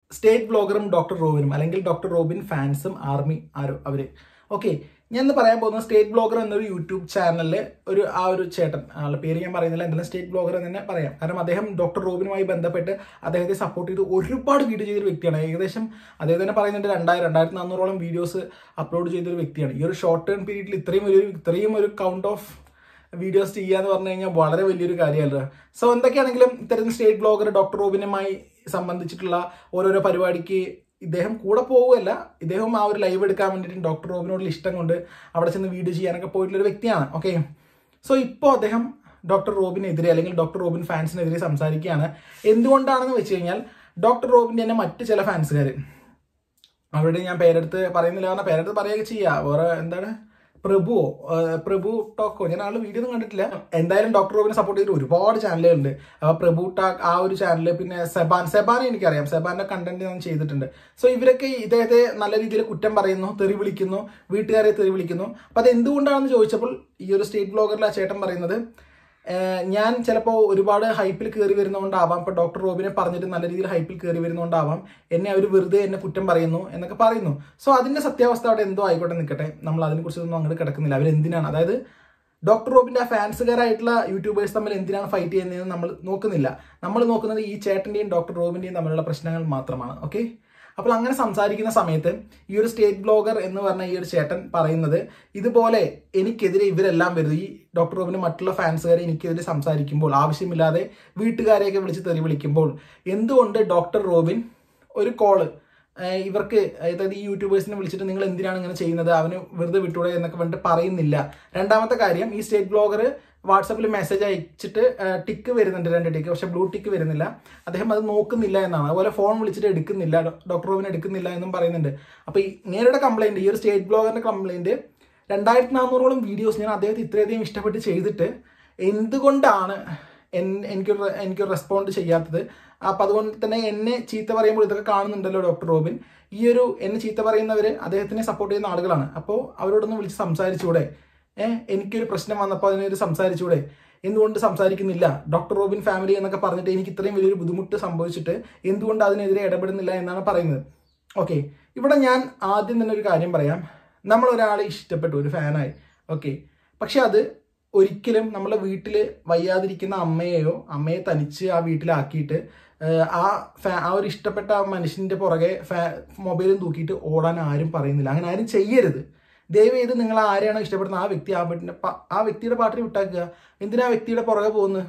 state ബ്ലോഗറും doctor റോബിനും അല്ലെങ്കിൽ doctor Robin ഫാൻസും ആർമി ആരോ അവര് ഓക്കെ ഞാൻ ഇന്ന് പറയാൻ പോകുന്ന സ്റ്റേറ്റ് ബ്ലോഗർ എന്നൊരു യൂട്യൂബ് ചാനലിൽ ഒരു ആ ഒരു ചേട്ടൻ ആളുടെ പേര് ഞാൻ പറയുന്നില്ല എന്തായാലും സ്റ്റേറ്റ് ബ്ലോഗർ എന്ന് തന്നെ പറയാം കാരണം അദ്ദേഹം ഡോക്ടർ റോബിനുമായി ബന്ധപ്പെട്ട് അദ്ദേഹത്തെ സപ്പോർട്ട് ചെയ്ത് ഒരുപാട് വീഡിയോ ചെയ്തൊരു വ്യക്തിയാണ് ഏകദേശം അദ്ദേഹം തന്നെ പറയുന്നുണ്ട് രണ്ടായിരം രണ്ടായിരത്തി നാനൂറോളം വീഡിയോസ് അപ്ലോഡ് ചെയ്തൊരു വ്യക്തിയാണ് ഈ ഒരു ഷോർട്ട് ടേം പീരീഡിൽ ഇത്രയും ഒരു ഇത്രയും ഒരു കൗണ്ട് ഓഫ് വീഡിയോസ് ചെയ്യാന്ന് പറഞ്ഞു കഴിഞ്ഞാൽ വളരെ വലിയൊരു കാര്യമല്ല സോ എന്തൊക്കെയാണെങ്കിലും ഇത്തരം സ്റ്റേറ്റ് ബ്ലോഗർ ഡോക്ടർ റോബിനുമായി സംബന്ധിച്ചിട്ടുള്ള ഓരോരോ പരിപാടിക്ക് ഇദ്ദേഹം കൂടെ പോവുകയല്ല ഇദ്ദേഹം ആ ഒരു ലൈവ് എടുക്കാൻ വേണ്ടിയിട്ട് ഡോക്ടർ റോബിനോടുള്ള ഇഷ്ടം കൊണ്ട് അവിടെ ചെന്ന് വീഡിയോ ചെയ്യാനൊക്കെ പോയിട്ടുള്ള ഒരു വ്യക്തിയാണ് ഓക്കെ സോ ഇപ്പോൾ അദ്ദേഹം ഡോക്ടർ റോബിനെതിരെ അല്ലെങ്കിൽ ഡോക്ടർ റോബിൻ ഫാൻസിനെതിരെ സംസാരിക്കുകയാണ് എന്തുകൊണ്ടാണെന്ന് വെച്ച് കഴിഞ്ഞാൽ ഡോക്ടർ റോബിൻ്റെ തന്നെ മറ്റ് ചില ഫാൻസുകാർ അവരുടെ ഞാൻ പേരെടുത്ത് പറയുന്നില്ല പറഞ്ഞാൽ പേരെടുത്ത് പറയുകയൊക്കെ ചെയ്യുക വേറെ എന്താണ് പ്രഭുവോ ഏഹ് പ്രഭു ടോക്കോ ഞാൻ ആളുടെ വീഡിയോ ഒന്നും കണ്ടിട്ടില്ല എന്തായാലും ഡോക്ടർ റോബിനെ സപ്പോർട്ട് ചെയ്തിട്ട് ഒരുപാട് ചാനലുകളുണ്ട് അപ്പൊ പ്രഭു ടാക്ക് ആ ഒരു ചാനൽ പിന്നെ സെബാൻ സെബാനെ എനിക്കറിയാം സെബാന്റെ കണ്ടന്റ് ഞാൻ ചെയ്തിട്ടുണ്ട് സോ ഇവരൊക്കെ ഇദ്ദേഹത്തെ നല്ല രീതിയിൽ കുറ്റം പറയുന്നു തെറി വിളിക്കുന്നു വീട്ടുകാരെ തെറി വിളിക്കുന്നു അപ്പൊ അത് എന്തുകൊണ്ടാണെന്ന് ചോദിച്ചപ്പോൾ ഈ ഒരു സ്റ്റേറ്റ് ബ്ലോഗറിൽ ആ ചേട്ടൻ പറയുന്നത് ഏഹ് ഞാൻ ചിലപ്പോൾ ഒരുപാട് ഹൈപ്പിൽ കയറി വരുന്നതുകൊണ്ടാവാം ഇപ്പോൾ ഡോക്ടർ റോബിനെ പറഞ്ഞിട്ട് നല്ല രീതിയിൽ ഹൈപ്പിൽ കയറി വരുന്നതുകൊണ്ടാവാം എന്നെ അവർ വെറുതെ എന്നെ കുറ്റം പറയുന്നു എന്നൊക്കെ പറയുന്നു സോ അതിന്റെ സത്യാവസ്ഥ അവിടെ എന്തോ ആയിക്കോട്ടെ നിൽക്കട്ടെ നമ്മൾ അതിനെക്കുറിച്ചൊന്നും അങ്ങോട്ട് കിടക്കുന്നില്ല അവരെന്തിനാണ് അതായത് ഡോക്ടർ റോബിന്റെ ആ ഫാൻസുകാരായിട്ടുള്ള യൂട്യൂബേഴ്സ് തമ്മിൽ എന്തിനാണ് ഫൈറ്റ് ചെയ്യുന്നതെന്ന് നമ്മൾ നോക്കുന്നില്ല നമ്മൾ നോക്കുന്നത് ഈ ചേട്ടന്റെയും ഡോക്ടർ റോബിന്റെയും തമ്മിലുള്ള പ്രശ്നങ്ങൾ മാത്രമാണ് ഓക്കെ അപ്പോൾ അങ്ങനെ സംസാരിക്കുന്ന സമയത്ത് ഈ ഒരു സ്റ്റേറ്റ് ബ്ലോഗർ എന്ന് പറഞ്ഞ ഈ ഒരു ചേട്ടൻ പറയുന്നത് ഇതുപോലെ എനിക്കെതിരെ ഇവരെല്ലാം വരുന്നത് ഈ ഡോക്ടർ റോബിന് മറ്റുള്ള ഫാൻസുകാരെ എനിക്കെതിരെ സംസാരിക്കുമ്പോൾ ആവശ്യമില്ലാതെ വീട്ടുകാരെയൊക്കെ വിളിച്ച് തെറി വിളിക്കുമ്പോൾ എന്തുകൊണ്ട് ഡോക്ടർ റോബിൻ ഒരു കോള് ഏഹ് ഇവർക്ക് അതായത് ഈ യൂട്യൂബേഴ്സിനെ വിളിച്ചിട്ട് നിങ്ങൾ എന്തിനാണ് ഇങ്ങനെ ചെയ്യുന്നത് അവന് വെറുതെ വിട്ടൂടെ എന്നൊക്കെ പറഞ്ഞിട്ട് പറയുന്നില്ല രണ്ടാമത്തെ കാര്യം ഈ സ്റ്റേറ്റ് ബ്ലോഗർ വാട്സപ്പിൽ മെസ്സേജ് അയച്ചിട്ട് ടിക്ക് വരുന്നുണ്ട് രണ്ട് ടിക്ക് പക്ഷെ ബ്ലൂ ടിക്ക് വരുന്നില്ല അദ്ദേഹം അത് നോക്കുന്നില്ല എന്നാണ് അതുപോലെ ഫോൺ വിളിച്ചിട്ട് എടുക്കുന്നില്ല ഡോക്ടർ റോബിൻ എടുക്കുന്നില്ല എന്നും പറയുന്നുണ്ട് അപ്പോൾ ഈ ഇങ്ങനെയുടെ കംപ്ലൈന്റ് ഈ ഒരു സ്റ്റേറ്റ് ബ്ലോഗറിന്റെ കംപ്ലൈന്റ് രണ്ടായിരത്തി നാനൂറോളം വീഡിയോസ് ഞാൻ അദ്ദേഹത്തെ ഇത്രയധികം ഇഷ്ടപ്പെട്ട് ചെയ്തിട്ട് എന്തുകൊണ്ടാണ് എൻ- എനിക്കൊരു എനിക്കൊരു റെസ്പോണ്ട് ചെയ്യാത്തത് അപ്പം അതുകൊണ്ട് തന്നെ എന്നെ ചീത്ത പറയുമ്പോൾ ഇതൊക്കെ കാണുന്നുണ്ടല്ലോ ഡോക്ടർ റോബിൻ ഈ ഒരു എന്നെ ചീത്ത പറയുന്നവർ അദ്ദേഹത്തിനെ സപ്പോർട്ട് ചെയ്യുന്ന ആളുകളാണ് അപ്പോൾ അവരോടൊന്ന് വിളിച്ച് സംസാരിച്ചൂടെ ഏഹ് എനിക്കൊരു പ്രശ്നം വന്നപ്പോൾ അതിനൊരു സംസാരിച്ചൂടെ എന്തുകൊണ്ട് സംസാരിക്കുന്നില്ല ഡോക്ടർ റോബിൻ ഫാമിലി എന്നൊക്കെ പറഞ്ഞിട്ട് എനിക്ക് ഇത്രയും വലിയൊരു ബുദ്ധിമുട്ട് സംഭവിച്ചിട്ട് എന്തുകൊണ്ട് അതിനെതിരെ ഇടപെടുന്നില്ല എന്നാണ് പറയുന്നത് ഓക്കെ ഇവിടെ ഞാൻ ആദ്യം തന്നെ ഒരു കാര്യം പറയാം നമ്മൾ ഒരാളെ ഇഷ്ടപ്പെട്ടു ഒരു ഫാനായി ഓക്കെ പക്ഷെ അത് ഒരിക്കലും നമ്മളെ വീട്ടിൽ വയ്യാതിരിക്കുന്ന അമ്മയെയോ അമ്മയെ തനിച്ച് ആ വീട്ടിലാക്കിയിട്ട് ഏഹ്, ആ ഫാ ആ ഒരു ഇഷ്ടപ്പെട്ട ആ മനുഷ്യന്റെ പുറകെ ഫാ മൊബൈലും തൂക്കിയിട്ട് ഓടാൻ ആരും പറയുന്നില്ല അങ്ങനെ ആരും ചെയ്യരുത് ദയവ് ചെയ്ത് നിങ്ങൾ ആരെയാണോ ഇഷ്ടപ്പെടുന്നത് ആ വ്യക്തി ആ വീട്ടിന്റെ പ- ആ വ്യക്തിയുടെ പാട്ടിൽ വിട്ടാക്കുക എന്തിനാ ആ വ്യക്തിയുടെ പുറകെ പോകുന്നത്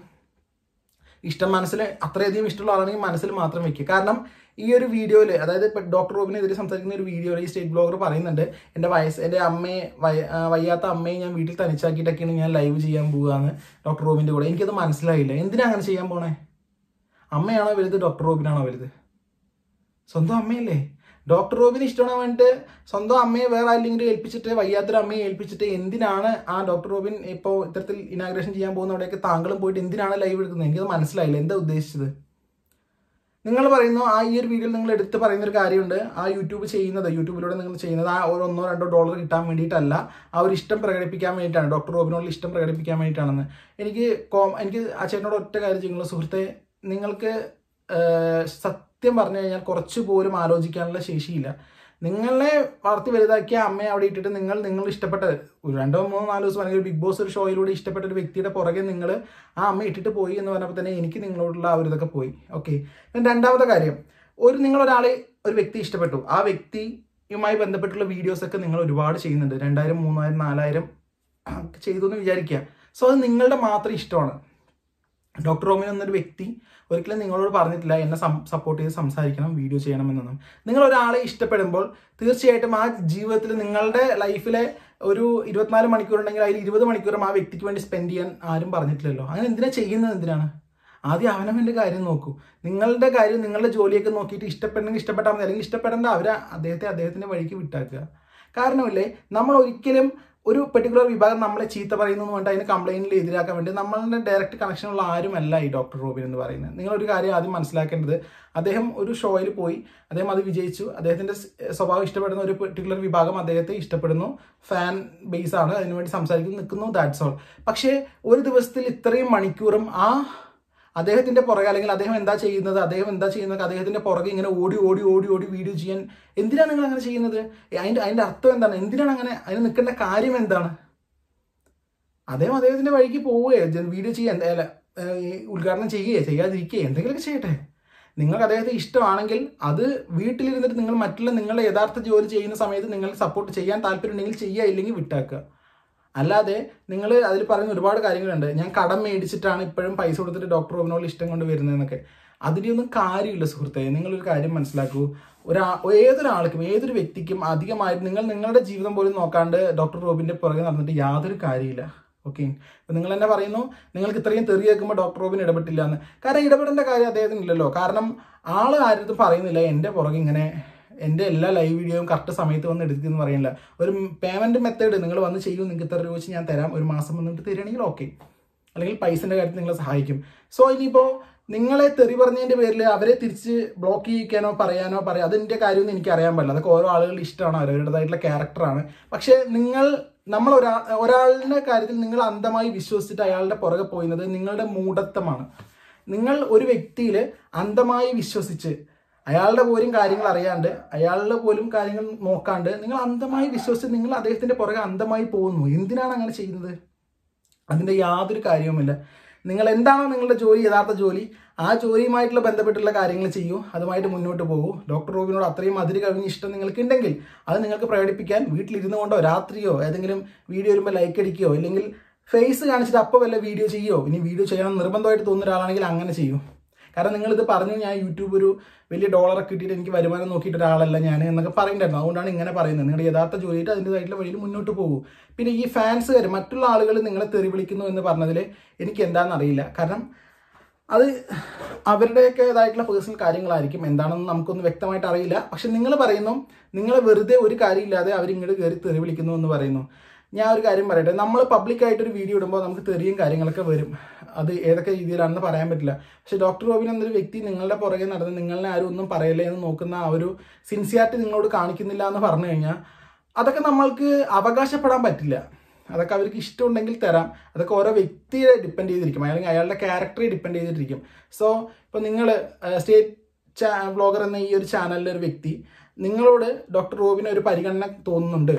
ഇഷ്ടം മനസ്സിൽ അത്രയധികം ഇഷ്ടമുള്ള ആളാണെങ്കിൽ മനസ്സിൽ മാത്രം വെക്കുക കാരണം ഈ ഒരു വീഡിയോയിൽ അതായത് ഇപ്പം ഡോക്ടർ റോബിനെതിരെ സംസാരിക്കുന്ന ഒരു വീഡിയോയിൽ ഈ സ്റ്റേറ്റ് ബ്ലോഗർ പറയുന്നുണ്ട് എൻ്റെ വയസ്സ് എൻ്റെ അമ്മയെ വയ- ആ, വയ്യാത്ത അമ്മയെ ഞാൻ വീട്ടിൽ തനിച്ചാക്കിയിട്ടൊക്കെയാണ് ഞാൻ ലൈവ് ചെയ്യാൻ പോവുകയെന്ന് ഡോക്ടർ റോബിൻ്റെ കൂടെ എനിക്കത് മനസ്സിലായില്ല എന്തിനാ അങ്ങനെ ചെയ്യാൻ പോണേ അമ്മയാണോ വലുത് ഡോക്ടർ റോബിനാണോ വലുത് സ്വന്തം അമ്മയല്ലേ ഡോക്ടർ റോബിന് ഇഷ്ടമാണ് വേണ്ടിട്ട് സ്വന്തം അമ്മയെ വേറെ ആരെങ്കിലും ഏൽപ്പിച്ചിട്ട് വയ്യാത്തൊരു അമ്മയെ ഏൽപ്പിച്ചിട്ട് എന്തിനാണ് ആ ഡോക്ടർ റോബിൻ ഇപ്പോൾ ഇത്തരത്തിൽ ഇനാഗ്രേഷൻ ചെയ്യാൻ പോകുന്ന അവിടെയൊക്കെ താങ്കളും പോയിട്ട് എന്തിനാണ് ലൈവ് എടുക്കുന്നത് എനിക്കത് മനസ്സിലായില്ല എന്താ ഉദ്ദേശിച്ചത് നിങ്ങൾ പറയുന്നു ആ ഈ ഒരു വീഡിയോയിൽ നിങ്ങൾ എടുത്ത് പറയുന്ന ഒരു കാര്യമുണ്ട് ആ യൂട്യൂബ് ചെയ്യുന്നത് യൂട്യൂബിലൂടെ നിങ്ങൾ ചെയ്യുന്നത് ആ ഒരു ഒന്നോ രണ്ടോ ഡോളർ കിട്ടാൻ വേണ്ടിയിട്ടല്ല ആ ഒരു ഇഷ്ടം പ്രകടിപ്പിക്കാൻ വേണ്ടിയിട്ടാണ് ഡോക്ടർ റോബിനോട് ഇഷ്ടം പ്രകടിപ്പിക്കാൻ വേണ്ടിയിട്ടാണെന്ന് എനിക്ക് കോം എനിക്ക് ആ ചേട്ടനോട് ഒറ്റ കാര്യം ചെയ്യുന്നു സുഹൃത്തെ നിങ്ങൾക്ക് ഏഹ്, സത്യം പറഞ്ഞു കഴിഞ്ഞാൽ കുറച്ച് പോലും ആലോചിക്കാനുള്ള ശേഷിയില്ല നിങ്ങളെ വളർത്തി വലുതാക്കിയ അമ്മയെ അവിടെ ഇട്ടിട്ട് നിങ്ങൾ നിങ്ങൾ ഇഷ്ടപ്പെട്ട ഒരു രണ്ടോ മൂന്നോ നാലോ ദിവസം അല്ലെങ്കിൽ ബിഗ് ബോസ് ഒരു ഷോയിലൂടെ ഇഷ്ടപ്പെട്ട ഒരു വ്യക്തിയുടെ പുറകെ നിങ്ങൾ ആ അമ്മ ഇട്ടിട്ട് പോയി എന്ന് പറഞ്ഞപ്പോൾ തന്നെ എനിക്ക് നിങ്ങളോടുള്ള ആ ഒരു ഇതൊക്കെ പോയി ഓക്കെ രണ്ടാമത്തെ കാര്യം ഒരു നിങ്ങൾ ഒരാളെ ഒരു വ്യക്തി ഇഷ്ടപ്പെട്ടു ആ വ്യക്തിയുമായി ബന്ധപ്പെട്ടുള്ള വീഡിയോസ് ഒക്കെ നിങ്ങൾ ഒരുപാട് ചെയ്യുന്നുണ്ട് രണ്ടായിരം മൂന്നായിരം നാലായിരം ചെയ്തു എന്ന് വിചാരിക്കുക സോ അത് നിങ്ങളുടെ മാത്രം ഇഷ്ടമാണ് ഡോക്ടർ റോമിൻ എന്നൊരു വ്യക്തി ഒരിക്കലും നിങ്ങളോട് പറഞ്ഞിട്ടില്ല എന്നെ സപ്പോർട്ട് ചെയ്ത് സംസാരിക്കണം വീഡിയോ ചെയ്യണമെന്നൊന്നും നിങ്ങൾ ഒരാളെ ഇഷ്ടപ്പെടുമ്പോൾ തീർച്ചയായിട്ടും ആ ജീവിതത്തിൽ നിങ്ങളുടെ ലൈഫിലെ ഒരു ഇരുപത്തിനാല് മണിക്കൂർ ഉണ്ടെങ്കിൽ അതിൽ ഇരുപത് മണിക്കൂറും ആ വ്യക്തിക്ക് വേണ്ടി സ്പെൻഡ് ചെയ്യാൻ ആരും പറഞ്ഞിട്ടില്ലല്ലോ അങ്ങനെ എന്തിനാ ചെയ്യുന്നത് എന്തിനാണ് ആദ്യം അവനവൻ്റെ കാര്യം നോക്കൂ നിങ്ങളുടെ കാര്യം നിങ്ങളുടെ ജോലിയൊക്കെ നോക്കിയിട്ട് ഇഷ്ടപ്പെടണമെങ്കിൽ ഇഷ്ടപ്പെട്ടാൽ മതി അല്ലെങ്കിൽ ഇഷ്ടപ്പെടേണ്ട അവരെ അദ്ദേഹത്തെ അദ്ദേഹത്തിൻ്റെ വഴിക്ക് വിട്ടാക്കുക കാരണമില്ലേ നമ്മൾ ഒരിക്കലും ഒരു പെർട്ടിക്കുലർ വിഭാഗം നമ്മളെ ചീത്ത പറയുന്നു എന്ന് പറഞ്ഞിട്ട് അതിന് കംപ്ലൈൻറ്റിൽ എതിരാക്കാൻ വേണ്ടി നമ്മളുടെ ഡയറക്റ്റ് കണക്ഷനുള്ള ആരുമല്ല ഈ ഡോക്ടർ റോബിൻ എന്ന് പറയുന്നത് നിങ്ങളൊരു കാര്യം ആദ്യം മനസ്സിലാക്കേണ്ടത് അദ്ദേഹം ഒരു ഷോയിൽ പോയി അദ്ദേഹം അത് വിജയിച്ചു അദ്ദേഹത്തിന്റെ സ് സ്വഭാവം ഇഷ്ടപ്പെടുന്ന ഒരു പെർട്ടിക്കുലർ വിഭാഗം അദ്ദേഹത്തെ ഇഷ്ടപ്പെടുന്നു ഫാൻ ബേസ് ആണ് അതിനുവേണ്ടി സംസാരിക്കുന്നു നിൽക്കുന്നു ദാറ്റ്സ് ഓൾ പക്ഷേ ഒരു ദിവസത്തിൽ ഇത്രയും മണിക്കൂറും ആ അദ്ദേഹത്തിന്റെ പുറകെ അല്ലെങ്കിൽ അദ്ദേഹം എന്താ ചെയ്യുന്നത് അദ്ദേഹം എന്താ ചെയ്യുന്നത് അദ്ദേഹത്തിന്റെ പുറകെ ഇങ്ങനെ ഓടി ഓടി ഓടി ഓടി വീഡിയോ ചെയ്യാൻ എന്തിനാണ് നിങ്ങൾ അങ്ങനെ ചെയ്യുന്നത് അതിന്റെ അതിന്റെ അർത്ഥം എന്താണ് എന്തിനാണ് അങ്ങനെ അതിന് നിൽക്കേണ്ട കാര്യം എന്താണ് അദ്ദേഹം അദ്ദേഹത്തിന്റെ വഴിക്ക് പോവുകയോ വീഡിയോ ചെയ്യാൻ അല്ല ഏഹ്, ഈ ഉദ്ഘാടനം ചെയ്യുകയോ ചെയ്യാതിരിക്കുകയോ എന്തെങ്കിലുമൊക്കെ ചെയ്യട്ടെ നിങ്ങൾക്ക് അദ്ദേഹത്തെ ഇഷ്ടമാണെങ്കിൽ അത് വീട്ടിലിരുന്നിട്ട് നിങ്ങൾ മറ്റുള്ള നിങ്ങളുടെ യഥാർത്ഥ ജോലി ചെയ്യുന്ന സമയത്ത് നിങ്ങൾ സപ്പോർട്ട് ചെയ്യാൻ താല്പര്യമുണ്ടെങ്കിൽ ചെയ്യുക ഇല്ലെങ്കിൽ വിട്ടാക്കുക അല്ലാതെ നിങ്ങൾ അതിൽ പറയുന്ന ഒരുപാട് കാര്യങ്ങളുണ്ട് ഞാൻ കടം മേടിച്ചിട്ടാണ് ഇപ്പോഴും പൈസ കൊടുത്തിട്ട് ഡോക്ടർ റോബിനോട് ഇഷ്ടം കൊണ്ട് വരുന്നതെന്നൊക്കെ അതിൻ്റെയൊന്നും കാര്യമില്ല സുഹൃത്തെ നിങ്ങളൊരു കാര്യം മനസ്സിലാക്കൂ ഒരാ ഏതൊരാൾക്കും ഏതൊരു വ്യക്തിക്കും അധികമായിട്ട് നിങ്ങൾ നിങ്ങളുടെ ജീവിതം പോലും നോക്കാണ്ട് ഡോക്ടർ റോബിന്റെ പുറകെ നടന്നിട്ട് യാതൊരു കാര്യമില്ല ഓക്കെ ഇപ്പൊ നിങ്ങൾ തന്നെ പറയുന്നു നിങ്ങൾക്ക് ഇത്രയും തെറി കേൾക്കുമ്പോൾ ഡോക്ടർ റോബിൻ ഇടപെട്ടില്ല എന്ന് കാരണം ഇടപെടേണ്ട കാര്യം അദ്ദേഹത്തിന് ഇല്ലല്ലോ കാരണം ആള് ആരും പറയുന്നില്ല എൻ്റെ പുറകെ ഇങ്ങനെ എൻ്റെ എല്ലാ ലൈവ് വീഡിയോയും കറക്റ്റ് സമയത്ത് വന്ന് എടുക്കുന്നു പറയുന്നില്ല ഒരു പേയ്മെന്റ് മെത്തേഡ് നിങ്ങൾ വന്ന് ചെയ്യൂ നിങ്ങൾക്ക് ഇത്ര രൂപ വെച്ച് ഞാൻ തരാം ഒരു മാസം വന്നിട്ട് തരികയാണെങ്കിൽ ഓക്കെ അല്ലെങ്കിൽ പൈസന്റെ കാര്യത്തിൽ നിങ്ങളെ സഹായിക്കും സോ ഇനിയിപ്പോ നിങ്ങളെ തെറി പറഞ്ഞതിന്റെ പേരിൽ അവരെ തിരിച്ച് ബ്ലോക്ക് ചെയ്യിക്കാനോ പറയാനോ പറയാം അതിന്റെ കാര്യമൊന്നും എനിക്ക് അറിയാൻ പാടില്ല അതൊക്കെ ഓരോ ആളുകളുടെ ഇഷ്ടമാണ് അവരവരുടേതായിട്ടുള്ള ക്യാരക്ടറാണ് പക്ഷെ നിങ്ങൾ നമ്മൾ ഒരാ ഒരാളുടെ കാര്യത്തിൽ നിങ്ങൾ അന്ധമായി വിശ്വസിച്ചിട്ട് അയാളുടെ പുറകെ പോയുന്നത് നിങ്ങളുടെ മൂഢത്വമാണ് നിങ്ങൾ ഒരു വ്യക്തിയിൽ അന്ധമായി വിശ്വസിച്ച് അയാളുടെ പോലും കാര്യങ്ങൾ അറിയാണ്ട് അയാളുടെ പോലും കാര്യങ്ങൾ നോക്കാണ്ട് നിങ്ങൾ അന്ധമായി വിശ്വസിച്ച് നിങ്ങൾ അദ്ദേഹത്തിന്റെ പുറകെ അന്ധമായി പോകുന്നു എന്തിനാണ് അങ്ങനെ ചെയ്യുന്നത് അതിന്റെ യാതൊരു കാര്യവുമില്ല നിങ്ങൾ എന്താണോ നിങ്ങളുടെ ജോലി യഥാർത്ഥ ജോലി ആ ജോലിയുമായിട്ടുള്ള ബന്ധപ്പെട്ടുള്ള കാര്യങ്ങൾ ചെയ്യൂ അതുമായിട്ട് മുന്നോട്ട് പോകൂ ഡോക്ടർ റോബിനോട് അത്രയും അതിര് കവിഞ്ഞ ഇഷ്ടം നിങ്ങൾക്ക് ഉണ്ടെങ്കിൽ അത് നിങ്ങൾക്ക് പ്രകടിപ്പിക്കാൻ വീട്ടിലിരുന്നു കൊണ്ടോ രാത്രിയോ ഏതെങ്കിലും വീഡിയോ വരുമ്പോൾ ലൈക്ക് അടിക്കുകയോ അല്ലെങ്കിൽ ഫേസ് കാണിച്ചിട്ട് അപ്പോൾ വല്ല വീഡിയോ ചെയ്യോ ഇനി വീഡിയോ ചെയ്യണം നിർബന്ധമായിട്ട് തോന്നുന്ന ഒരാളാണെങ്കിൽ അങ്ങനെ ചെയ്യൂ കാരണം നിങ്ങളിത് പറഞ്ഞു ഞാൻ യൂട്യൂബ് ഒരു വലിയ ഡോളറൊക്കെ കിട്ടിയിട്ട് എനിക്ക് വരുമാനം നോക്കിയിട്ട് ഒരാളല്ല ഞാൻ എന്നൊക്കെ പറയുന്നുണ്ടായിരുന്നു അതുകൊണ്ടാണ് ഇങ്ങനെ പറയുന്നത് നിങ്ങളുടെ യഥാർത്ഥ ജോലിയിട്ട് അതിൻ്റെതായിട്ടുള്ള വഴിയിൽ മുന്നോട്ട് പോകും പിന്നെ ഈ ഫാൻസുകാർ മറ്റുള്ള ആളുകൾ നിങ്ങളെ തെറി വിളിക്കുന്നു എന്ന് പറഞ്ഞതിൽ എനിക്ക് എന്താണെന്ന് അറിയില്ല കാരണം അത് അവരുടെയൊക്കെ ഇതായിട്ടുള്ള പേഴ്സണൽ കാര്യങ്ങളായിരിക്കും എന്താണെന്ന് നമുക്കൊന്നും വ്യക്തമായിട്ട് അറിയില്ല പക്ഷെ നിങ്ങൾ പറയുന്നു നിങ്ങൾ വെറുതെ ഒരു കാര്യമില്ലാതെ അവരിങ്ങോട്ട് കയറി തെറി വിളിക്കുന്നു എന്ന് പറയുന്നു ഞാൻ ഒരു കാര്യം പറയട്ടെ നമ്മൾ പബ്ലിക്കായിട്ട് ഒരു വീഡിയോ ഇടുമ്പോൾ നമുക്ക് തെറിയും കാര്യങ്ങളൊക്കെ വരും അത് ഏതൊക്കെ രീതിയിലാണെന്ന് പറയാൻ പറ്റില്ല പക്ഷെ ഡോക്ടർ റോബിൻ എന്നൊരു വ്യക്തി നിങ്ങളുടെ പുറകെ നടന്ന് നിങ്ങളെ ആരും ഒന്നും പറയല്ലേ എന്ന് നോക്കുന്ന ആ ഒരു സിൻസിയാരിറ്റി നിങ്ങളോട് കാണിക്കുന്നില്ല എന്ന് പറഞ്ഞു കഴിഞ്ഞാൽ അതൊക്കെ നമ്മൾക്ക് അവകാശപ്പെടാൻ പറ്റില്ല അതൊക്കെ അവർക്ക് ഇഷ്ടമുണ്ടെങ്കിൽ തരാം അതൊക്കെ ഓരോ വ്യക്തിയെ ഡിപ്പെൻഡ് ചെയ്തിരിക്കും അല്ലെങ്കിൽ അയാളുടെ ക്യാരക്ടറെ ഡിപ്പെൻഡ് ചെയ്തിട്ടിരിക്കും സോ ഇപ്പോൾ നിങ്ങൾ സ്റ്റേറ്റ് വ്ളോഗർ എന്ന ഈ ഒരു ചാനലിലെ ഒരു വ്യക്തി നിങ്ങളോട് ഡോക്ടർ റോബിന് ഒരു പരിഗണന തോന്നുന്നുണ്ട്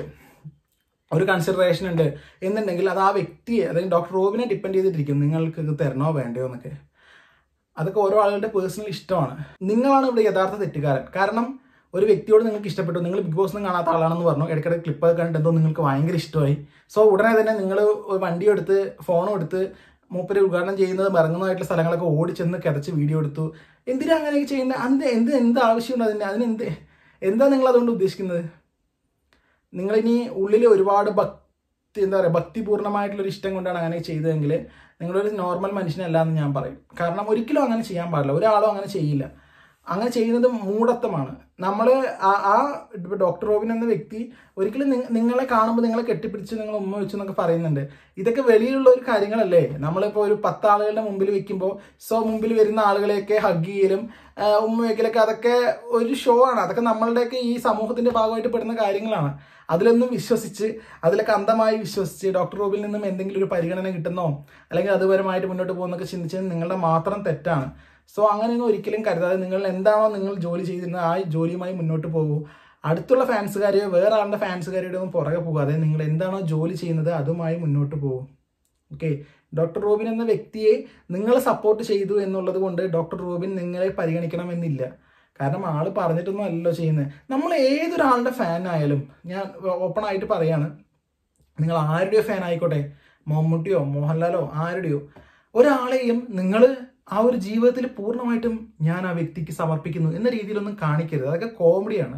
ഒരു കൺസിഡറേഷൻ ഉണ്ട് എന്നുണ്ടെങ്കിൽ അത് ആ വ്യക്തിയെ അതായത് ഡോക്ടർ റോബിനെ ഡിപ്പെൻഡ് ചെയ്തിട്ടിരിക്കും നിങ്ങൾക്ക് ഇത് തരണോ വേണ്ടയോ എന്നൊക്കെ അതൊക്കെ ഓരോ ആളുകളുടെ പേഴ്സണൽ ഇഷ്ടമാണ് നിങ്ങളാണ് ഇവിടെ യഥാർത്ഥ തെറ്റുകാരൻ കാരണം ഒരു വ്യക്തിയോട് നിങ്ങൾക്ക് ഇഷ്ടപ്പെട്ടു നിങ്ങൾ ബിഗ് ബോസ് ഒന്നും കാണാത്ത ആളാണെന്ന് പറഞ്ഞു ഇടയ്ക്കിടെ ക്ലിപ്പ് ഒക്കെ കണ്ടിട്ട് എന്തോ നിങ്ങൾക്ക് ഭയങ്കര ഇഷ്ടമായി സോ ഉടനെ തന്നെ നിങ്ങൾ വണ്ടി എടുത്ത് ഫോണും എടുത്ത് മൂപ്പര് ഉദ്ഘാടനം ചെയ്യുന്നതും ഇറങ്ങുന്നതായിട്ടുള്ള സ്ഥലങ്ങളൊക്കെ ഓടിച്ചെന്ന് കിതച്ച് വീഡിയോ എടുത്തു എന്തിനാ അങ്ങനെയൊക്കെ ചെയ്യുന്നത് അതിന് എന്ത് എന്ത് ആവശ്യമുണ്ട് അതിന് അതിന് എന്ത് എന്താ നിങ്ങൾ അതുകൊണ്ട് ഉദ്ദേശിക്കുന്നത് നിങ്ങളിനി ഉള്ളിൽ ഒരുപാട് ഭക്തി എന്താ പറയുക ഭക്തിപൂർണ്ണമായിട്ടുള്ളൊരു ഇഷ്ടം കൊണ്ടാണ് അങ്ങനെ ചെയ്തതെങ്കിൽ നിങ്ങളൊരു നോർമൽ മനുഷ്യനല്ല എന്ന് ഞാൻ പറയും കാരണം ഒരിക്കലും അങ്ങനെ ചെയ്യാൻ പാടില്ല ഒരാളും അങ്ങനെ ചെയ്യില്ല അങ്ങനെ ചെയ്യുന്നത് മൂഢത്വമാണ് നമ്മൾ ആ ഇപ്പോൾ ഡോക്ടർ റോബിൻ എന്ന വ്യക്തി ഒരിക്കലും നിങ്ങ- നിങ്ങളെ കാണുമ്പോൾ നിങ്ങളെ കെട്ടിപ്പിടിച്ച് നിങ്ങൾ ഉമ്മ വെച്ചു എന്നൊക്കെ പറയുന്നുണ്ട് ഇതൊക്കെ വെളിയിലുള്ള ഒരു കാര്യങ്ങളല്ലേ നമ്മളിപ്പോൾ ഒരു പത്ത് ആളുകളുടെ മുമ്പിൽ വെക്കുമ്പോൾ സോ മുമ്പിൽ വരുന്ന ആളുകളെയൊക്കെ ഹഗ് ചെയ്യലും ആ, ഉമ്മ വയ്ക്കലൊക്കെ അതൊക്കെ ഒരു ഷോ ആണ് അതൊക്കെ നമ്മളുടെയൊക്കെ ഈ സമൂഹത്തിന്റെ ഭാഗമായിട്ട് പെടുന്ന കാര്യങ്ങളാണ് അതിലൊന്നും വിശ്വസിച്ച് അതിലൊക്കെ അന്ധമായി വിശ്വസിച്ച് ഡോക്ടർ റോബിൽ നിന്നും എന്തെങ്കിലും ഒരു പരിഗണന കിട്ടുന്നോ അല്ലെങ്കിൽ അതുപരമായിട്ട് മുന്നോട്ട് പോകുന്നൊക്കെ ചിന്തിച്ചത് നിങ്ങളുടെ മാത്രം തെറ്റാണ് സോ അങ്ങനെയൊന്നും ഒരിക്കലും കരുതാതെ നിങ്ങൾ എന്താണോ നിങ്ങൾ ജോലി ചെയ്തിരുന്നത് ആ ജോലിയുമായി മുന്നോട്ട് പോകൂ അടുത്തുള്ള ഫാൻസുകാരെയോ വേറെ ആളുടെ ഫാൻസുകാരുടെ ഒന്നും പുറകെ പോകാതെ നിങ്ങൾ എന്താണോ ജോലി ചെയ്യുന്നത് അതുമായി മുന്നോട്ട് പോകും ഓക്കെ ഡോക്ടർ റോബിൻ എന്ന വ്യക്തിയെ നിങ്ങൾ സപ്പോർട്ട് ചെയ്തു എന്നുള്ളത് കൊണ്ട് ഡോക്ടർ റോബിൻ നിങ്ങളെ പരിഗണിക്കണമെന്നില്ല കാരണം ആള് പറഞ്ഞിട്ടൊന്നും അല്ലല്ലോ ചെയ്യുന്നത് നമ്മൾ ഏതൊരാളുടെ ഫാൻ ആയാലും ഞാൻ ഓപ്പൺ ആയിട്ട് പറയാണ് നിങ്ങൾ ആരുടെയോ ഫാൻ ആയിക്കോട്ടെ മമ്മൂട്ടിയോ മോഹൻലാലോ ആരുടെയോ ഒരാളെയും നിങ്ങൾ ആ ഒരു ജീവിതത്തിൽ പൂർണ്ണമായിട്ടും ഞാൻ ആ വ്യക്തിക്ക് സമർപ്പിക്കുന്നു എന്ന രീതിയിലൊന്നും കാണിക്കരുത് അതൊക്കെ കോമഡിയാണ്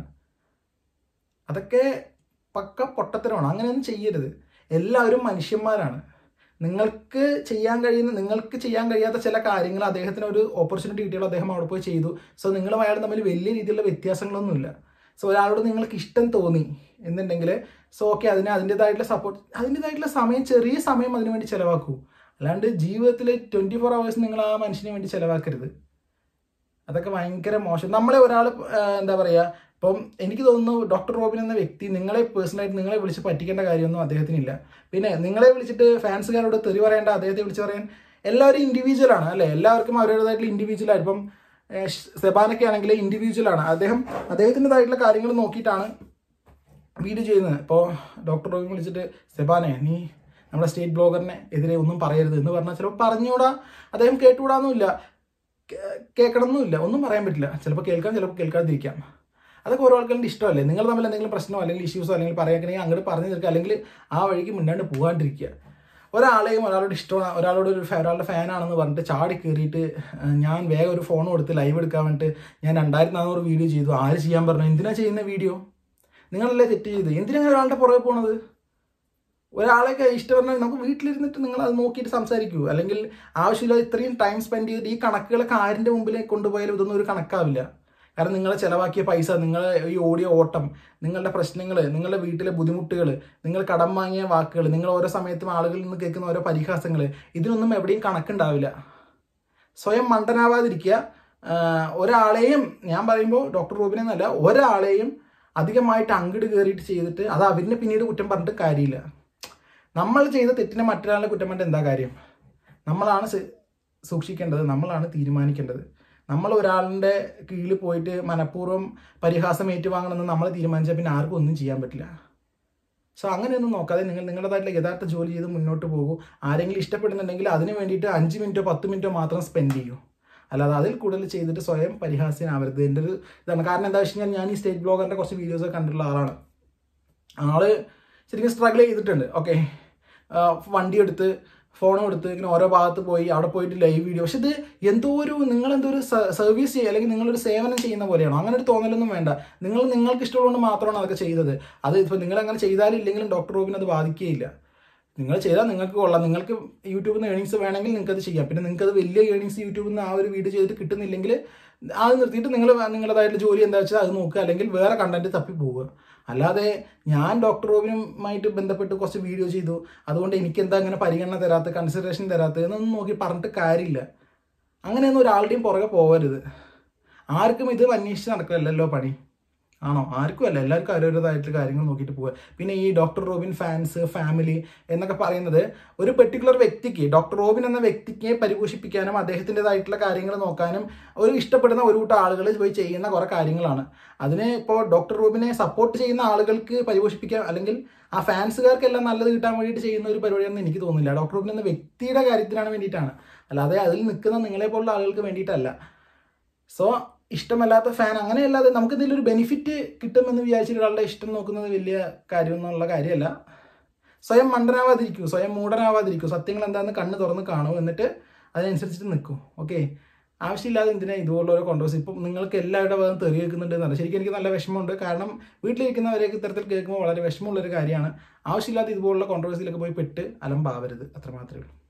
അതൊക്കെ പക്ക പൊട്ടത്തരമാണ് അങ്ങനെയൊന്നും ചെയ്യരുത് എല്ലാവരും മനുഷ്യന്മാരാണ് നിങ്ങൾക്ക് ചെയ്യാൻ കഴിയുന്ന നിങ്ങൾക്ക് ചെയ്യാൻ കഴിയാത്ത ചില കാര്യങ്ങൾ അദ്ദേഹത്തിന് ഒരു ഓപ്പർച്യൂണിറ്റി കിട്ടിയപ്പോൾ അദ്ദേഹം അവിടെ പോയി ചെയ്തു സോ നിങ്ങളും അയാളും തമ്മിൽ വലിയ രീതിയിലുള്ള വ്യത്യാസങ്ങളൊന്നുമില്ല സോ ഒരാളോട് നിങ്ങൾക്ക് ഇഷ്ടം തോന്നി എന്നുണ്ടെങ്കിൽ സോ ഓക്കെ അതിന് അതിൻ്റെതായിട്ടുള്ള സപ്പോർട്ട് അതിൻ്റെതായിട്ടുള്ള സമയം ചെറിയ സമയം അതിനു വേണ്ടി ചിലവാക്കൂ അല്ലാണ്ട് ജീവിതത്തിൽ ട്വൻറ്റി ഫോർ അവേഴ്സ് നിങ്ങൾ ആ മനുഷ്യന് വേണ്ടി ചിലവാക്കരുത് അതൊക്കെ ഭയങ്കര മോശം നമ്മളെ ഒരാൾ എന്താ പറയുക ഇപ്പം എനിക്ക് തോന്നുന്നു ഡോക്ടർ റോബിൻ എന്ന വ്യക്തി നിങ്ങളെ പേഴ്സണലായിട്ട് നിങ്ങളെ വിളിച്ച് പറ്റിക്കേണ്ട കാര്യമൊന്നും അദ്ദേഹത്തിനില്ല പിന്നെ നിങ്ങളെ വിളിച്ചിട്ട് ഫാൻസുകാരോട് തെറി പറയേണ്ട അദ്ദേഹത്തെ വിളിച്ച് പറയാൻ എല്ലാവരും ഇൻഡിവിജ്വൽ ആണ് അല്ലേ എല്ലാവർക്കും അവരുടേതായിട്ടുള്ള ഇൻഡിവിജ്വൽ ആണ് ഇപ്പം ഏഹ്, സെബാനൊക്കെ ആണെങ്കിൽ ഇൻഡിവിജ്വൽ ആണ് അദ്ദേഹം അദ്ദേഹത്തിൻ്റെതായിട്ടുള്ള കാര്യങ്ങൾ നോക്കിയിട്ടാണ് വീഡിയോ ചെയ്യുന്നത് ഇപ്പോൾ ഡോക്ടർ റോബിൻ വിളിച്ചിട്ട് സെബാനെ നീ നമ്മുടെ സ്റ്റേറ്റ് ബ്ലോഗറിനെ എതിരെ ഒന്നും പറയരുത് എന്ന് പറഞ്ഞാൽ ചിലപ്പോൾ പറഞ്ഞുകൂടാ അദ്ദേഹം കേട്ടുകൂടാന്നുമില്ല കേ- കേൾക്കണമെന്നുമില്ല ഒന്നും പറയാൻ പറ്റില്ല ചിലപ്പോൾ കേൾക്കാം ചിലപ്പോൾ കേൾക്കാതിരിക്കാം അതൊക്കെ ഓരോ ആൾക്കാരുടെ ഇഷ്ടമല്ലേ നിങ്ങൾ തമ്മിൽ എന്തെങ്കിലും പ്രശ്നമോ അല്ലെങ്കിൽ ഇഷ്യൂസോ അല്ലെങ്കിൽ പറയാക്കണമെങ്കിൽ അങ്ങോട്ട് പറഞ്ഞു തീർക്കുക അല്ലെങ്കിൽ ആ വഴിക്ക് മുന്നാണ്ട് പോകാണ്ടിരിക്കുക ഒരാളെയും ഒരാളോട് ഇഷ്ടമാണ് ഒരാളോട് ഒരു ഫാ- ഒരാളുടെ ഫാനാണെന്ന് പറഞ്ഞിട്ട് ചാടി കയറിയിട്ട് ഏഹ്, ഞാൻ വേഗം ഒരു ഫോൺ കൊടുത്ത് ലൈവ് എടുക്കാൻ വേണ്ടിയിട്ട് ഞാൻ രണ്ടായിരത്തി നാനൂറ് വീഡിയോ ചെയ്തു ആര് ചെയ്യാൻ പറഞ്ഞു എന്തിനാ ചെയ്യുന്ന വീഡിയോ നിങ്ങളല്ലേ തെറ്റ് ചെയ്ത് എന്തിനാണ് ഒരാളുടെ പുറകെ പോണത് ഒരാളെയൊക്കെ ഇഷ്ടപ്പെടണമെങ്കിൽ നമുക്ക് വീട്ടിലിരുന്നിട്ട് നിങ്ങൾ അത് നോക്കിയിട്ട് സംസാരിക്കൂ അല്ലെങ്കിൽ ആവശ്യമില്ല ഇത്രയും ടൈം സ്പെൻഡ് ചെയ്തിട്ട് ഈ കണക്കുകളൊക്കെ ആരിൻ്റെ മുമ്പിലേക്ക് കൊണ്ടുപോയാലും ഇതൊന്നും ഒരു കണക്കാവില്ല കാരണം നിങ്ങൾ ചിലവാക്കിയ പൈസ നിങ്ങളെ ഈ ഓടിയ ഓട്ടം നിങ്ങളുടെ പ്രശ്നങ്ങൾ നിങ്ങളുടെ വീട്ടിലെ ബുദ്ധിമുട്ടുകൾ നിങ്ങൾ കടം വാങ്ങിയ വാക്കുകൾ നിങ്ങൾ ഓരോ സമയത്തും ആളുകളിൽ നിന്ന് കേൾക്കുന്ന ഓരോ പരിഹാസങ്ങൾ ഇതിനൊന്നും എവിടെയും കണക്കുണ്ടാവില്ല സ്വയം മണ്ടനാവാതിരിക്കുക ആഹ് ഒരാളെയും ഞാൻ പറയുമ്പോൾ ഡോക്ടർ റൂബിനെ എന്നല്ല ഒരാളെയും അധികമായിട്ട് അങ്കിട് കയറിയിട്ട് ചെയ്തിട്ട് അത് അവരിനെ പിന്നീട് കുറ്റം പറഞ്ഞിട്ട് കാര്യമില്ല നമ്മൾ ചെയ്ത തെറ്റിനെ മറ്റൊരാളെ കുറ്റം പറഞ്ഞിട്ട് എന്താ കാര്യം നമ്മളാണ് സ- സൂക്ഷിക്കേണ്ടത് നമ്മളാണ് തീരുമാനിക്കേണ്ടത് നമ്മൾ ഒരാളുടെ കീഴിൽ പോയിട്ട് മനഃപൂർവ്വം പരിഹാസം ഏറ്റുവാങ്ങണമെന്ന് നമ്മൾ തീരുമാനിച്ചാൽ പിന്നെ ആർക്കും ഒന്നും ചെയ്യാൻ പറ്റില്ല സോ അങ്ങനെയൊന്നും നോക്കാതെ നിങ്ങൾ നിങ്ങളുടേതായിട്ടുള്ള യഥാർത്ഥ ജോലി ചെയ്ത് മുന്നോട്ട് പോകൂ ആരെങ്കിലും ഇഷ്ടപ്പെടുന്നുണ്ടെങ്കിൽ അതിന് വേണ്ടിയിട്ട് അഞ്ച് മിനിറ്റോ പത്ത് മിനിറ്റോ മാത്രം സ്പെൻഡ് ചെയ്യൂ അല്ലാതെ അതിൽ കൂടുതൽ ചെയ്തിട്ട് സ്വയം പരിഹാസ്യനാവരുത് എൻ്റെ ഒരു ഇതാണ് കാരണം എന്താ വെച്ച് കഴിഞ്ഞാൽ ഞാൻ ഈ സ്റ്റേറ്റ് ബ്ലോഗറിൻ്റെ കുറച്ച് വീഡിയോസ് കണ്ടിട്ടുള്ള ആളാണ് ആള് ശരിക്കും സ്ട്രഗിൾ ചെയ്തിട്ടുണ്ട് ഓക്കെ വണ്ടി എടുത്ത് ഫോൺ എടുത്ത് ഇങ്ങനെ ഓരോ ഭാഗത്ത് പോയി അവിടെ പോയിട്ട് ലൈവ് വീഡിയോ പക്ഷെ ഇത് എന്തോ ഒരു നിങ്ങൾ എന്തോ ഒരു സർവീസ് ചെയ്യുക അല്ലെങ്കിൽ നിങ്ങളൊരു സേവനം ചെയ്യുന്ന പോലെയാണോ അങ്ങനെ ഒരു തോന്നലൊന്നും വേണ്ട നിങ്ങൾ നിങ്ങൾക്ക് ഇഷ്ടമുള്ളതുകൊണ്ട് മാത്രമാണ് അതൊക്കെ ചെയ്തത് അത് ഇപ്പോൾ നിങ്ങൾ അങ്ങനെ ചെയ്താലും ഇല്ലെങ്കിലും ഡോക്ടർ റോബിന് അത് ബാധിക്കുകയില്ല നിങ്ങൾ ചെയ്താൽ നിങ്ങൾക്ക് കൊള്ളാം നിങ്ങൾക്ക് യൂട്യൂബിൽ നിന്ന് ഏണിങ്സ് വേണമെങ്കിൽ നിങ്ങൾക്ക് അത് ചെയ്യാം പിന്നെ നിങ്ങൾക്ക് അത് വലിയ ഏണിങ്സ് യൂട്യൂബിൽ നിന്ന് ആ ഒരു വീഡിയോ ചെയ്തിട്ട് കിട്ടുന്നില്ലെങ്കിൽ അത് നിർത്തിയിട്ട് നിങ്ങൾ നിങ്ങളുടേതായിട്ടുള്ള ജോലി എന്താ വെച്ചാൽ അത് നോക്കുക അല്ലെങ്കിൽ വേറെ കണ്ടന്റ് തപ്പി പോവുക അല്ലാതെ ഞാൻ ഡോക്ടർ റോബിനുമായിട്ട് ബന്ധപ്പെട്ട് കുറച്ച് വീഡിയോ ചെയ്തു അതുകൊണ്ട് എനിക്ക് എന്താ അങ്ങനെ പരിഗണന തരാത്ത കൺസിഡറേഷൻ തരാത്ത എന്നൊന്നും നോക്കി പറഞ്ഞിട്ട് കാര്യമില്ല അങ്ങനെയൊന്നും ഒരാളുടെയും പുറകെ പോകരുത് ആർക്കും ഇത് അന്വേഷിച്ച് നടക്കില്ലല്ലോ പണി ആണോ ആർക്കും അല്ല എല്ലാവർക്കും അവരവരുടേതായിട്ടുള്ള കാര്യങ്ങൾ നോക്കിയിട്ട് പോവുക പിന്നെ ഈ ഡോക്ടർ റോബിൻ ഫാൻസ് ഫാമിലി എന്നൊക്കെ പറയുന്നത് ഒരു പെർട്ടിക്കുലർ വ്യക്തിക്ക് ഡോക്ടർ റോബിൻ എന്ന വ്യക്തിക്ക് പരിപോഷിപ്പിക്കാനും അദ്ദേഹത്തിൻ്റെതായിട്ടുള്ള കാര്യങ്ങൾ നോക്കാനും ഒരു ഇഷ്ടപ്പെടുന്ന ഒരു കൂട്ടം ആളുകൾ പോയി ചെയ്യുന്ന കുറേ കാര്യങ്ങളാണ് അതിന് ഇപ്പോൾ ഡോക്ടർ റോബിനെ സപ്പോർട്ട് ചെയ്യുന്ന ആളുകൾക്ക് പരിപോഷിപ്പിക്കാൻ അല്ലെങ്കിൽ ആ ഫാൻസുകാർക്കെല്ലാം നല്ലത് കിട്ടാൻ വേണ്ടിയിട്ട് ചെയ്യുന്ന ഒരു പരിപാടിയാണെന്ന് എനിക്ക് തോന്നുന്നില്ല ഡോക്ടർ റോബിൻ എന്ന വ്യക്തിയുടെ കാര്യത്തിനാണ് വേണ്ടിയിട്ടാണ് അല്ലാതെ അതിൽ നിൽക്കുന്ന നിങ്ങളെ പോലുള്ള ആളുകൾക്ക് വേണ്ടിയിട്ടല്ല സോ ഇഷ്ടമല്ലാത്ത ഫാൻ അങ്ങനെയല്ലാതെ നമുക്ക് ഇതിലൊരു ബെനിഫിറ്റ് കിട്ടുമെന്ന് വിചാരിച്ചിട്ട് ഒരാളുടെ ഇഷ്ടം നോക്കുന്നത് വലിയ കാര്യം എന്നുള്ള കാര്യമല്ല സ്വയം മണ്ടനാവാതിരിക്കൂ സ്വയം മൂടനാവാതിരിക്കൂ സത്യങ്ങൾ എന്താണെന്ന് കണ്ണ് തുറന്ന് കാണൂ എന്നിട്ട് അതിനനുസരിച്ചിട്ട് നിൽക്കൂ ഓക്കെ ആവശ്യമില്ലാതെ എന്തിനാ ഇതുപോലുള്ള ഓരോ കോൺട്രവേഴ്സി ഇപ്പം നിങ്ങൾക്ക് എല്ലാവരുടെ ഭാഗം തെറി കേൾക്കുന്നുണ്ട് എന്നല്ല ശരിക്കും എനിക്ക് നല്ല വിഷമമുണ്ട് കാരണം വീട്ടിലിരിക്കുന്നവരെയൊക്കെ ഇത്തരത്തിൽ കേൾക്കുമ്പോൾ വളരെ വിഷമമുള്ളൊരു കാര്യമാണ് ആവശ്യമില്ലാതെ ഇതുപോലുള്ള കോൺട്രവേഴ്സിയിലൊക്കെ പോയി പെട്ട് അലമ്പാവരുത് അത്ര മാത്രമേ ഉള്ളൂ